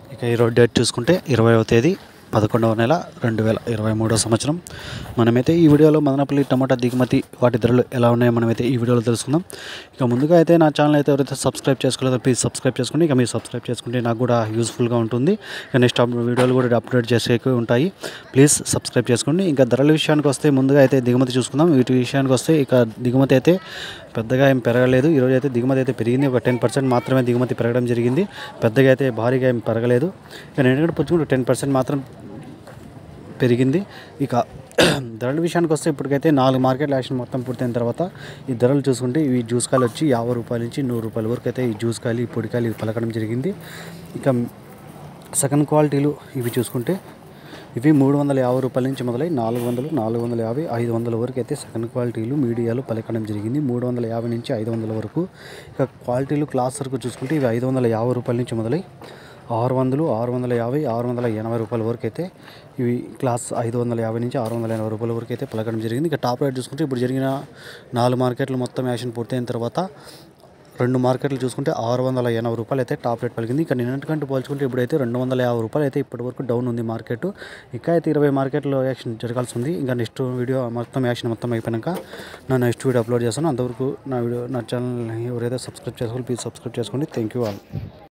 ఇక ఈరోజు డేట్ చూసుకుంటే ఇరవైవ తేదీ పదకొండవ నెల రెండు వేల ఇరవై మూడో సంవత్సరం మనమైతే ఈ వీడియోలో మదనపల్లి టమాటా దిగుమతి వాటి ధరలు ఎలా ఉన్నాయో మనమైతే ఈ వీడియోలో తెలుసుకుందాం ఇక ముందుగా అయితే నా ఛానల్ అయితే ఎవరైతే సబ్స్క్రైబ్ చేసుకోలేదో ప్లీజ్ సబ్స్క్రైబ్ చేసుకోండి ఇక మీరు సబ్స్క్రైబ్ చేసుకుంటే నాకు కూడా యూస్ఫుల్గా ఉంటుంది ఇక నెక్స్ట్ అప్ వీడియోలు కూడా అప్లోడ్ చేసే ఉంటాయి ప్లీజ్ సబ్స్క్రైబ్ చేసుకోండి ఇంకా ధరల విషయానికి వస్తే ముందుగా అయితే దిగుమతి చూసుకుందాం వీటి విషయానికి వస్తే ఇక దిగుమతి అయితే పెద్దగా ఏం పెరగలేదు ఈరోజు అయితే దిగుమతి అయితే పెరిగింది ఒక టెన్ పర్సెంట్ మాత్రమే దిగుమతి పెరగడం జరిగింది పెద్దగా అయితే భారీగా ఏం పెరగలేదు ఇక నేను పుచ్చుకుంటే టెన్ పర్సెంట్ మాత్రం పెరిగింది ఇక ధరల విషయానికి వస్తే ఇప్పటికైతే నాలుగు మార్కెట్ యాక్షన్ మొత్తం పూర్తయిన తర్వాత ఈ ధరలు చూసుకుంటే ఇవి జ్యూస్ కాయలు వచ్చి యాభై రూపాయల నుంచి నూరు రూపాయల వరకు అయితే ఈ జ్యూస్ కాయలు ఈ పొడికాయలు ఇవి పలకడం జరిగింది ఇక సెకండ్ క్వాలిటీలు ఇవి చూసుకుంటే ఇవి మూడు వందల యాభై రూపాయల నుంచి మొదలై నాలుగు వందలు నాలుగు వందల యాభై ఐదు వందల వరకు అయితే సెకండ్ క్వాలిటీలు మీడియాలు పలకడం జరిగింది మూడు వందల యాభై నుంచి ఐదు వందల వరకు ఇక క్వాలిటీలు క్లాస్ వరకు చూసుకుంటే ఇవి ఐదు వందల యాభై రూపాయల నుంచి మొదలై ఆరు వందలు ఆరు వందల యాభై ఆరు వందల ఎనభై రూపాయల వరకు అయితే ఇవి క్లాస్ ఐదు వందల యాభై నుంచి ఆరు వందల ఎనభై రూపాయల వరకు అయితే పలకడం జరిగింది ఇక టాప్ రేట్ చూసుకుంటే ఇప్పుడు జరిగిన నాలుగు మార్కెట్లు మొత్తం యాక్షన్ పూర్తయిన తర్వాత రెండు మార్కెట్లు చూసుకుంటే ఆరు వందల ఎనభై రూపాయలు అయితే టాప్ రేట్ పలికింది ఇక నిన్నటికంటే పోల్చుకుంటే ఇప్పుడైతే రెండు వందల యాభై రూపాయలు అయితే ఇప్పటి వరకు డౌన్ ఉంది మార్కెట్ ఇంకా అయితే ఇరవై మార్కెట్లో యాక్షన్ జరగాల్సి ఉంది ఇంకా నెక్స్ట్ వీడియో మొత్తం యాక్షన్ మొత్తం అయిపోయాక నా నెక్స్ట్ వీడియో అప్లోడ్ చేస్తాను అంతవరకు నా వీడియో నా ఛానల్ ఎవరైతే సబ్స్క్రైబ్ చేసుకోవాలి ప్లీజ్ సబ్స్క్రైబ్ చేసుకోండి థ్యాంక్ యూ ఆల్